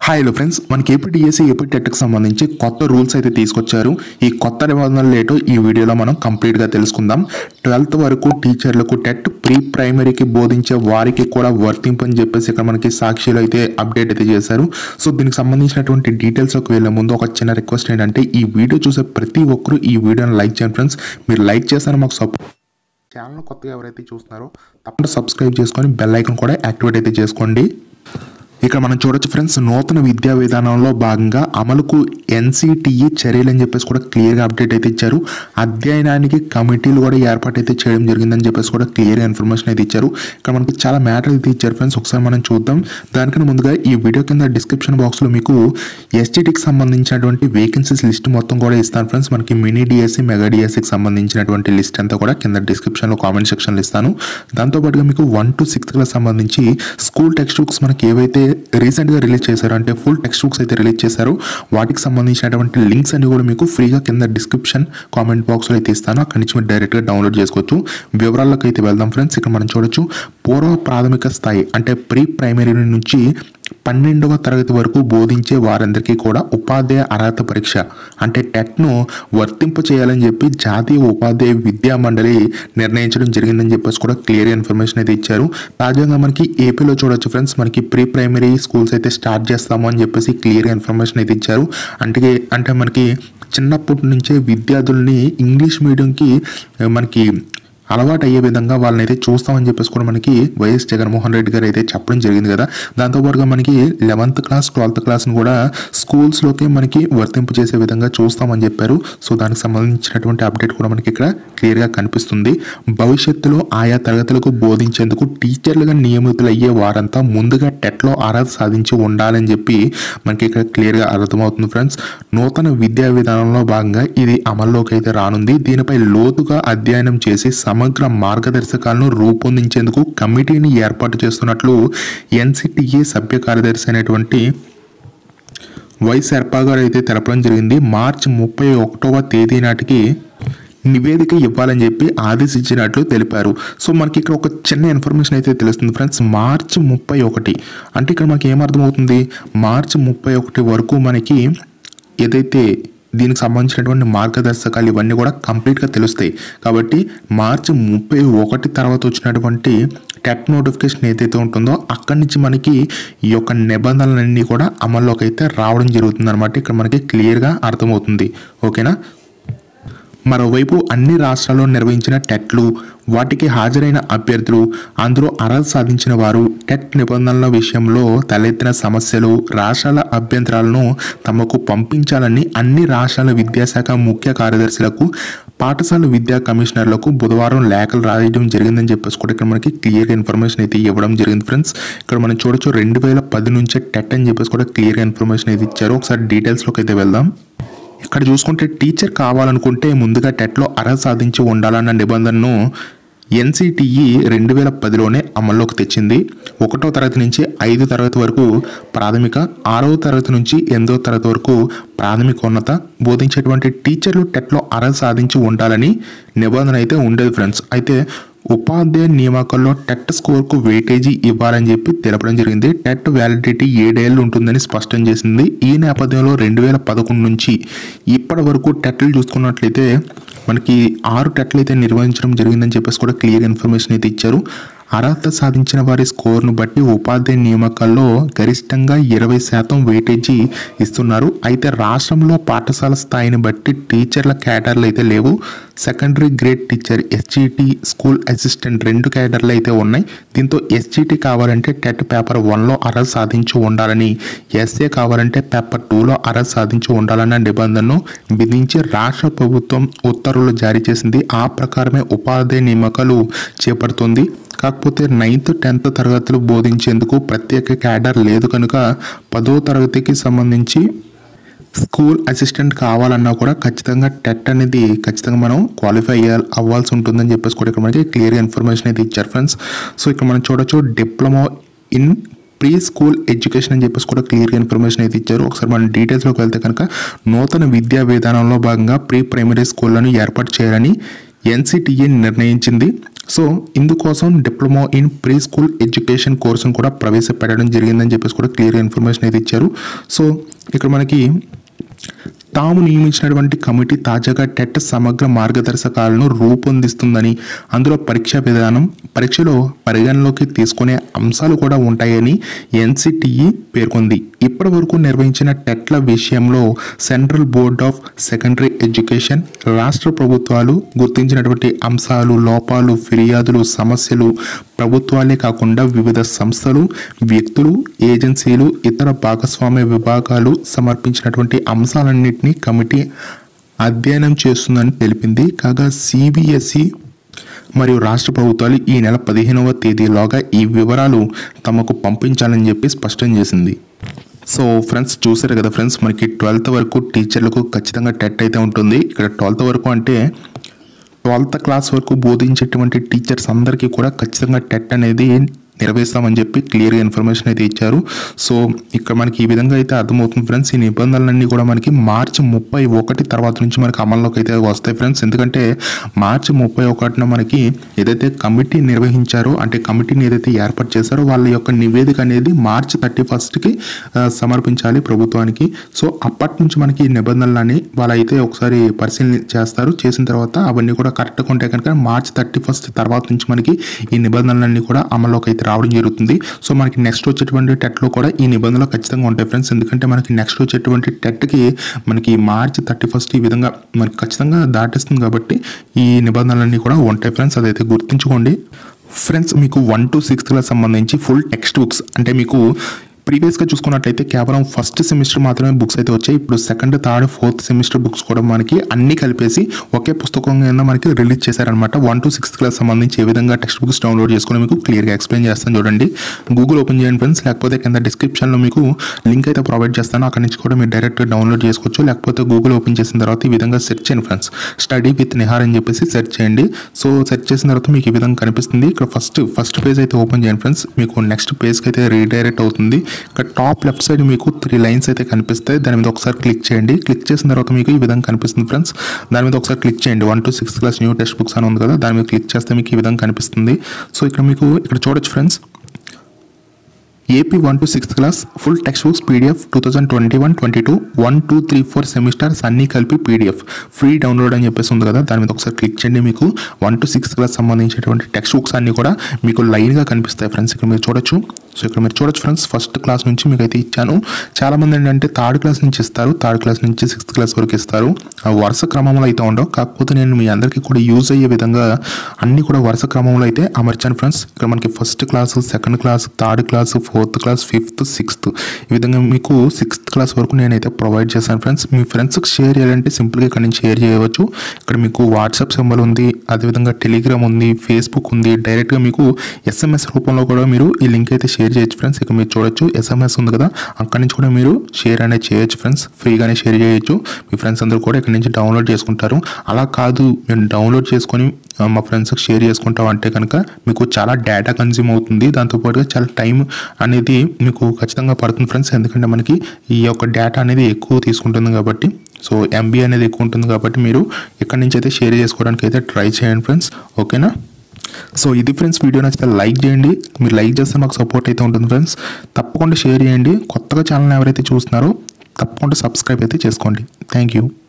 hi hello friends మనకి AP DSC AP టెట్కి సంబంధించి కొత్త రూల్స్ అయితే తీసుకొచ్చారు ఈ కొత్త నిబంధనలు ఏంటో ఈ వీడియోలో మనం కంప్లీట్గా తెలుసుకుందాం ట్వెల్త్ వరకు టీచర్లకు టెట్ ప్రీ ప్రైమరీకి బోధించే వారికి కూడా వర్తింపని చెప్పేసి ఇక్కడ మనకి సాక్షిలో అయితే అప్డేట్ అయితే చేశారు సో దీనికి సంబంధించినటువంటి డీటెయిల్స్కి వెళ్ళే ముందు ఒక చిన్న రిక్వెస్ట్ ఏంటంటే ఈ వీడియో చూసే ప్రతి ఒక్కరూ ఈ వీడియోని లైక్ చేయండి ఫ్రెండ్స్ మీరు లైక్ చేస్తారని మాకు సపోర్ట్ ఛానల్ కొత్తగా ఎవరైతే చూస్తున్నారో తప్పకుండా సబ్స్క్రైబ్ చేసుకొని బెల్ ఐకాన్ కూడా యాక్టివేట్ అయితే చేసుకోండి ఇక్కడ మనం చూడొచ్చు ఫ్రెండ్స్ నూతన విద్యా విధానంలో భాగంగా అమలుకు ఎన్సిటిఈ చర్యలు అని చెప్పేసి కూడా క్లియర్గా అప్డేట్ అయితే ఇచ్చారు అధ్యయనానికి కమిటీలు కూడా ఏర్పాటు అయితే చేయడం జరిగిందని చెప్పేసి కూడా క్లియర్ ఇన్ఫర్మేషన్ అయితే ఇచ్చారు ఇక్కడ మనకి చాలా మ్యాటర్ అయితే ఇచ్చారు ఫ్రెండ్స్ ఒకసారి మనం చూద్దాం దానికన్నా ముందుగా ఈ వీడియో కింద డిస్క్రిప్షన్ బాక్స్లో మీకు ఎస్టీటీకి సంబంధించినటువంటి వేకెన్సీస్ లిస్ట్ మొత్తం కూడా ఇస్తాను ఫ్రెండ్స్ మనకి మినీ డిఎస్సి మెగా డిఎస్సికి సంబంధించినటువంటి లిస్ట్ అంతా కూడా కింద డిస్క్రిప్షన్లో కామెంట్ సెక్షన్లో ఇస్తాను దాంతోపాటుగా మీకు వన్ టు సిక్స్త్ క్లాస్ సంబంధించి స్కూల్ టెక్స్ట్ బుక్స్ మనకి ఏవైతే రీసెంట్గా రిలీజ్ చేశారో అంటే ఫుల్ టెక్స్ట్ బుక్స్ అయితే రిలీజ్ చేశారో వాటికి సంబంధించినటువంటి లింక్స్ అన్ని కూడా మీకు ఫ్రీగా కింద డిస్క్రిప్షన్ కామెంట్ బాక్స్లో అయితే ఇస్తాను అక్కడి నుంచి మీరు డైరెక్ట్గా డౌన్లోడ్ చేసుకోవచ్చు వివరాల్లోకి అయితే వెళ్దాం ఫ్రెండ్స్ ఇక్కడ మనం చూడొచ్చు పూర్వ ప్రాథమిక స్థాయి అంటే ప్రీ ప్రైమరీ నుంచి పన్నెండవ తరగతి వరకు బోధించే వారందరికీ కూడా ఉపాధ్యాయ అర్హత పరీక్ష అంటే టెట్ను వర్తింప చేయాలని చెప్పి జాతీయ ఉపాధ్యాయ విద్యా మండలి నిర్ణయించడం జరిగిందని చెప్పేసి కూడా క్లియర్ ఇన్ఫర్మేషన్ అయితే ఇచ్చారు తాజాగా మనకి ఏపీలో చూడొచ్చు ఫ్రెండ్స్ మనకి ప్రీ ప్రైమరీ స్కూల్స్ అయితే స్టార్ట్ చేస్తాము అని చెప్పేసి క్లియర్ ఇన్ఫర్మేషన్ అయితే ఇచ్చారు అంటే అంటే మనకి చిన్నప్పటి నుంచే విద్యార్థుల్ని ఇంగ్లీష్ మీడియంకి మనకి అలవాటు అయ్యే విధంగా వాళ్ళని అయితే చూస్తామని చెప్పేసి కూడా మనకి వైఎస్ జగన్మోహన్ రెడ్డి గారు అయితే చెప్పడం జరిగింది కదా దాంతోపాటుగా మనకి లెవెంత్ క్లాస్ ట్వెల్త్ క్లాస్ని కూడా స్కూల్స్లోకి మనకి వర్తింపు చేసే విధంగా చూస్తామని చెప్పారు సో దానికి సంబంధించినటువంటి అప్డేట్ కూడా మనకి ఇక్కడ క్లియర్గా కనిపిస్తుంది భవిష్యత్తులో ఆయా తరగతులకు బోధించేందుకు టీచర్లుగా నియమితులయ్యే వారంతా ముందుగా టెట్లో అర్హత సాధించి ఉండాలని చెప్పి మనకి ఇక్కడ క్లియర్గా అర్థమవుతుంది ఫ్రెండ్స్ నూతన విద్యా విధానంలో భాగంగా ఇది అమల్లోకి అయితే రానుంది దీనిపై లోతుగా అధ్యయనం చేసి సమగ్ర మార్గదర్శకాలను రూపొందించేందుకు కమిటీని ఏర్పాటు చేస్తున్నట్లు ఎన్సిటిఏ సభ్య కార్యదర్శి అయినటువంటి వై శర్పా గారు అయితే తెలపడం జరిగింది మార్చి ముప్పై ఒకటవ తేదీ నాటికి నివేదిక ఇవ్వాలని చెప్పి ఆదేశించినట్లు తెలిపారు సో మనకి ఇక్కడ ఒక చిన్న ఇన్ఫర్మేషన్ అయితే తెలుస్తుంది ఫ్రెండ్స్ మార్చి ముప్పై ఒకటి అంటే ఇక్కడ మనకి ఏమర్థమవుతుంది మార్చి ముప్పై ఒకటి వరకు మనకి ఏదైతే దీనికి సంబంధించినటువంటి మార్గదర్శకాలు ఇవన్నీ కూడా కంప్లీట్గా తెలుస్తాయి కాబట్టి మార్చి ముప్పై ఒకటి తర్వాత వచ్చినటువంటి టెట్ నోటిఫికేషన్ ఏదైతే ఉంటుందో అక్కడి నుంచి మనకి ఈ యొక్క నిబంధనలన్నీ కూడా అమల్లోకి అయితే రావడం జరుగుతుంది అనమాట ఇక్కడ మనకి క్లియర్గా అర్థమవుతుంది ఓకేనా మరోవైపు అన్ని రాష్ట్రాల్లో నిర్వహించిన టెట్లు వాటికి హాజరైన అభ్యర్థులు అందులో అర్హత సాధించిన వారు టెట్ నిబంధనల విషయంలో తలెత్తిన సమస్యలు రాష్ట్రాల అభ్యంతరాలను తమకు పంపించాలని అన్ని రాష్ట్రాల విద్యాశాఖ ముఖ్య కార్యదర్శులకు పాఠశాల విద్యా కమిషనర్లకు బుధవారం లేఖలు రాయడం జరిగిందని చెప్పేసి కూడా ఇక్కడ మనకి క్లియర్ ఇన్ఫర్మేషన్ అయితే ఇవ్వడం జరిగింది ఫ్రెండ్స్ ఇక్కడ మనం చూడొచ్చు రెండు వేల పది నుంచే టెట్ అని చెప్పేసి కూడా క్లియర్ ఇన్ఫర్మేషన్ అయితే ఇచ్చారు ఒకసారి డీటెయిల్స్లోకి అయితే వెళ్దాం ఇక్కడ చూసుకుంటే టీచర్ కావాలనుకుంటే ముందుగా టెట్లో అర్హత సాధించి ఉండాలన్న నిబంధనను ఎన్సిటిఈ రెండు వేల పదిలోనే అమల్లోకి తెచ్చింది ఒకటో తరగతి నుంచి ఐదు తరగతి వరకు ప్రాథమిక ఆరవ తరగతి నుంచి ఎనిమిదో తరగతి వరకు ప్రాథమికోన్నత బోధించేటువంటి టీచర్లు టెట్లో అర్హత సాధించి ఉండాలని నిబంధన అయితే ఉండేది ఫ్రెండ్స్ అయితే ఉపాధ్యాయ నియామకాల్లో టెట్ స్కోర్కు వెయిటేజీ ఇవ్వాలని చెప్పి తెలపడం జరిగింది టెట్ వ్యాలిడిటీ ఏడేళ్ళు ఉంటుందని స్పష్టం చేసింది ఈ నేపథ్యంలో రెండు వేల పదకొండు నుంచి ఇప్పటి వరకు టెట్లు చూసుకున్నట్లయితే మనకి ఆరు టెట్లు అయితే నిర్వహించడం జరిగిందని చెప్పేసి కూడా క్లియర్ ఇన్ఫర్మేషన్ అయితే ఇచ్చారు అర్హత సాధించిన వారి స్కోర్ను బట్టి ఉపాధ్యాయ నియామకాల్లో గరిష్టంగా ఇరవై శాతం వెయిటేజీ ఇస్తున్నారు అయితే రాష్ట్రంలో పాఠశాల స్థాయిని బట్టి టీచర్ల క్యాడర్లు అయితే లేవు secondary grade teacher SGT school assistant రెండు క్యాడర్లు అయితే ఉన్నాయి దీంతో ఎస్జిటి కావాలంటే టెట్ పేపర్ వన్లో అర్హత సాధించి ఉండాలని ఎస్ఏ కావాలంటే పేపర్ టూలో అర్హత సాధించి ఉండాలన్న నిబంధనను విధించి రాష్ట్ర ప్రభుత్వం ఉత్తర్వులు జారీ చేసింది ఆ ప్రకారమే ఉపాధ్యాయ నియామకాలు చేపడుతుంది కాకపోతే నైన్త్ టెన్త్ తరగతులు బోధించేందుకు ప్రత్యేక క్యాడర్ లేదు కనుక పదో తరగతికి సంబంధించి స్కూల్ అసిస్టెంట్ కావాలన్నా కూడా ఖచ్చితంగా టెట్ అనేది ఖచ్చితంగా మనం క్వాలిఫై అయ్యాలి అవ్వాల్సి ఉంటుందని చెప్పేసి కూడా ఇక్కడ మనకి క్లియర్ ఇన్ఫర్మేషన్ అయితే ఇచ్చారు ఫ్రెండ్స్ సో ఇక్కడ మనం చూడొచ్చు diploma in pre school education అని చెప్పేసి కూడా క్లియర్ ఇన్ఫర్మేషన్ అయితే ఇచ్చారు ఒకసారి మనం డీటెయిల్స్లోకి వెళ్తే కనుక నూతన విద్యా విధానంలో భాగంగా ప్రీ ప్రైమరీ స్కూళ్లను ఏర్పాటు చేయాలని ఎన్సిటిఏ నిర్ణయించింది సో ఇందుకోసం diploma in pre school education కోర్సును కూడా ప్రవేశపెట్టడం జరిగిందని చెప్పేసి కూడా క్లియర్ ఇన్ఫర్మేషన్ అయితే ఇచ్చారు సో ఇక్కడ మనకి తాము నియమించినటువంటి కమిటీ తాజాగా టెట్ సమగ్ర మార్గదర్శకాలను రూపొందిస్తుందని అందులో పరీక్షా విధానం పరీక్షలో పరిగణలోకి తీసుకునే అంశాలు కూడా ఉంటాయని ఎన్సిటిఈ పేర్కొంది ఇప్పటి వరకు నిర్వహించిన టెట్ల విషయంలో central board of secondary education రాష్ట్ర ప్రభుత్వాలు గుర్తించినటువంటి అంశాలు లోపాలు ఫిర్యాదులు సమస్యలు ప్రభుత్వాలే కాకుండా వివిధ సంస్థలు వ్యక్తులు ఏజెన్సీలు ఇతర భాగస్వామ్య విభాగాలు సమర్పించినటువంటి అంశాలన్నింటినీ కమిటీ అధ్యయనం చేస్తుందని తెలిపింది కాగా సిబిఎస్ఈ మరియు రాష్ట్ర ప్రభుత్వాలు ఈ నెల పదిహేనవ తేదీలోగా ఈ వివరాలు తమకు పంపించాలని చెప్పి స్పష్టం చేసింది సో ఫ్రెండ్స్ చూసారు కదా ఫ్రెండ్స్ మనకి ట్వెల్త్ వరకు టీచర్లకు ఖచ్చితంగా టెట్ అయితే ఉంటుంది ఇక్కడ ట్వెల్త్ వరకు అంటే ట్వెల్త్ క్లాస్ వరకు బోధించేటువంటి టీచర్స్ అందరికీ కూడా ఖచ్చితంగా టెట్ అనేది నిర్వహిస్తామని చెప్పి క్లియర్గా ఇన్ఫర్మేషన్ అయితే ఇచ్చారు సో ఇక్కడ మనకి ఈ విధంగా అయితే అర్థమవుతుంది ఫ్రెండ్స్ ఈ నిబంధనలన్నీ కూడా మనకి మార్చి ముప్పై ఒకటి తర్వాత నుంచి మనకి అమల్లోకి అయితే వస్తాయి ఫ్రెండ్స్ ఎందుకంటే మార్చి ముప్పై ఒకటిన మనకి ఏదైతే కమిటీ నిర్వహించారో అంటే కమిటీని ఏదైతే ఏర్పాటు చేశారో వాళ్ళ యొక్క నివేదిక అనేది మార్చి థర్టీ ఫస్ట్కి సమర్పించాలి ప్రభుత్వానికి సో అప్పటి నుంచి మనకి ఈ నిబంధనలని వాళ్ళైతే ఒకసారి పరిశీలన చేస్తారు చేసిన తర్వాత అవన్నీ కూడా కరెక్ట్గా ఉంటాయి కనుక మార్చి థర్టీ ఫస్ట్ తర్వాత నుంచి మనకి ఈ నిబంధనలన్నీ కూడా అమల్లోకి అయితే రావడం జరుగుతుంది సో మనకి నెక్స్ట్ వచ్చేటువంటి టెట్లో కూడా ఈ నిబంధనలు ఖచ్చితంగా ఉంటాయి ఫ్రెండ్స్ ఎందుకంటే మనకి నెక్స్ట్ వచ్చేటువంటి టెట్కి మనకి మార్చి థర్టీ ఫస్ట్ ఈ విధంగా మనకి ఖచ్చితంగా దాటిస్తుంది కాబట్టి ఈ నిబంధనలన్నీ కూడా ఉంటాయి ఫ్రెండ్స్ అదైతే గుర్తుంచుకోండి ఫ్రెండ్స్ మీకు వన్ టు సిక్స్త్ క్లాస్ సంబంధించి ఫుల్ టెక్స్ట్ బుక్స్ అంటే మీకు ప్రీవియస్గా చూసుకున్నట్లయితే కేవలం ఫస్ట్ సెమిస్టర్ మాత్రమే బుక్స్ అయితే వచ్చాయి ఇప్పుడు second third fourth semester books కూడా మనకి అన్ని కలిపేసి ఒకే పుస్తకం కింద మనకి రిలీజ్ చేశారనమాట వన్ టు సిక్స్త్ క్లాస్ సంబంధించి ఏ విధంగా టెక్స్ట్ బుక్స్ డౌన్లోడ్ చేసుకుని మీకు క్లియర్గా ఎక్స్ప్లెయిన్ చేస్తాను చూడండి గూగుల్ ఓపెన్ చేయండి ఫ్రెండ్స్ లేకపోతే కింద డిస్క్రిప్షన్లో మీకు లింక్ అయితే ప్రొవైడ్ చేస్తాను అక్కడి నుంచి కూడా మీరు డైరెక్ట్ డౌన్లోడ్ చేసుకోవచ్చు లేకపోతే గూగుల్ ఓపెన్ చేసిన తర్వాత ఈ విధంగా సెర్చ్ చేయండి ఫ్రెండ్స్ స్టడీ విత్ నిహార్ అని చెప్పేసి సెర్చ్ చేయండి సో సెర్చ్ చేసిన తర్వాత మీకు ఈ విధంగా కనిపిస్తుంది ఇక్కడ ఫస్ట్ ఫస్ట్ పేజ్ అయితే ఓపెన్ చేయండి ఫ్రెండ్స్ మీకు నెక్స్ట్ పేజ్కి అయితే రీడైరెక్ట్ అవుతుంది ఇక్కడ టాప్ లెఫ్ట్ సైడ్ మీకు త్రీ లైన్స్ అయితే కనిపిస్తాయి దాని మీద ఒకసారి క్లిక్ చేయండి క్లిక్ చేసిన తర్వాత మీకు ఈ విధంగా కనిపిస్తుంది ఫ్రెండ్స్ దాని మీద ఒకసారి క్లిక్ చేయండి one to sixth class new text books అని ఉంది కదా దాని మీద క్లిక్ చేస్తే మీకు ఈ విధంగా కనిపిస్తుంది సో ఇక్కడ మీకు ఇక్కడ చూడొచ్చు friends AP one to sixth class full text books PDF two thousand twenty one twenty two one two three four semesters అన్నీ కలిపి పీడిఎఫ్ ఫ్రీ డౌన్లోడ్ అని చెప్పేసి ఉంది కదా దాని మీద ఒకసారి క్లిక్ చేయండి మీకు వన్ టు సిక్స్త్ క్లాస్ సంబంధించినటువంటి టెక్స్ట్ బుక్స్ అన్నీ కూడా మీకు లైన్గా కనిపిస్తాయి ఫ్రెండ్స్ ఇక్కడ మీరు చూడొచ్చు సో ఇక్కడ మీరు చూడొచ్చు ఫ్రెండ్స్ ఫస్ట్ క్లాస్ నుంచి మీకు అయితే ఇచ్చాను చాలామంది ఏంటంటే థర్డ్ క్లాస్ నుంచి ఇస్తారు థర్డ్ క్లాస్ నుంచి సిక్స్త్ క్లాస్ వరకు ఇస్తారు ఆ వరుస క్రమంలో అయితే ఉండవు కాకపోతే నేను మీ అందరికీ కూడా యూజ్ అయ్యే విధంగా అన్నీ కూడా వరుస క్రమంలో అయితే అమర్చాను ఫ్రెండ్స్ ఇక్కడ మనకి first class second class third class fourth class fifth sixth ఈ విధంగా మీకు సిక్స్త్ క్లాస్ వరకు నేనైతే ప్రొవైడ్ చేశాను ఫ్రెండ్స్ మీ ఫ్రెండ్స్కి షేర్ చేయాలంటే సింపుల్గా ఇక్కడ నుంచి షేర్ చేయవచ్చు ఇక్కడ మీకు వాట్సాప్ సింబల్ ఉంది అదేవిధంగా టెలిగ్రామ్ ఉంది ఫేస్బుక్ ఉంది డైరెక్ట్గా మీకు ఎస్ఎంఎస్ రూపంలో కూడా మీరు ఈ లింక్ అయితే షేర్ చేయొచ్చు ఫ్రెండ్స్ ఇక్కడ మీరు చూడొచ్చు ఎస్ఎంఎస్ ఉంది కదా అక్కడి నుంచి కూడా మీరు షేర్ అనేది చేయొచ్చు ఫ్రెండ్స్ ఫ్రీగానే షేర్ చేయొచ్చు మీ ఫ్రెండ్స్ అందరూ కూడా ఇక్కడ నుంచి డౌన్లోడ్ చేసుకుంటారు అలా కాదు మేము డౌన్లోడ్ చేసుకొని ఆ, మా ఫ్రెండ్స్కి షేర్ చేసుకుంటాం అంటే కనుక మీకు చాలా డేటా కన్జ్యూమ్ అవుతుంది దాంతోపాటుగా చాలా టైం అనేది మీకు ఖచ్చితంగా పడుతుంది ఫ్రెండ్స్ ఎందుకంటే మనకి ఈ యొక్క డేటా అనేది ఎక్కువ తీసుకుంటుంది కాబట్టి సో ఎంబీ అనేది ఎక్కువ ఉంటుంది కాబట్టి మీరు ఇక్కడ నుంచి అయితే షేర్ చేసుకోవడానికి అయితే ట్రై చేయండి ఫ్రెండ్స్ ఓకేనా సో ఇది ఫ్రెండ్స్ వీడియో నచ్చితే లైక్ చేయండి మీరు లైక్ చేస్తే మాకు సపోర్ట్ అయితే ఉంటుంది ఫ్రెండ్స్ తప్పకుండా షేర్ చేయండి కొత్తగా ఛానల్ ఎవరైతే చూస్తున్నారో తప్పకుండా సబ్స్క్రైబ్ అయితే చేసుకోండి థ్యాంక్ యూ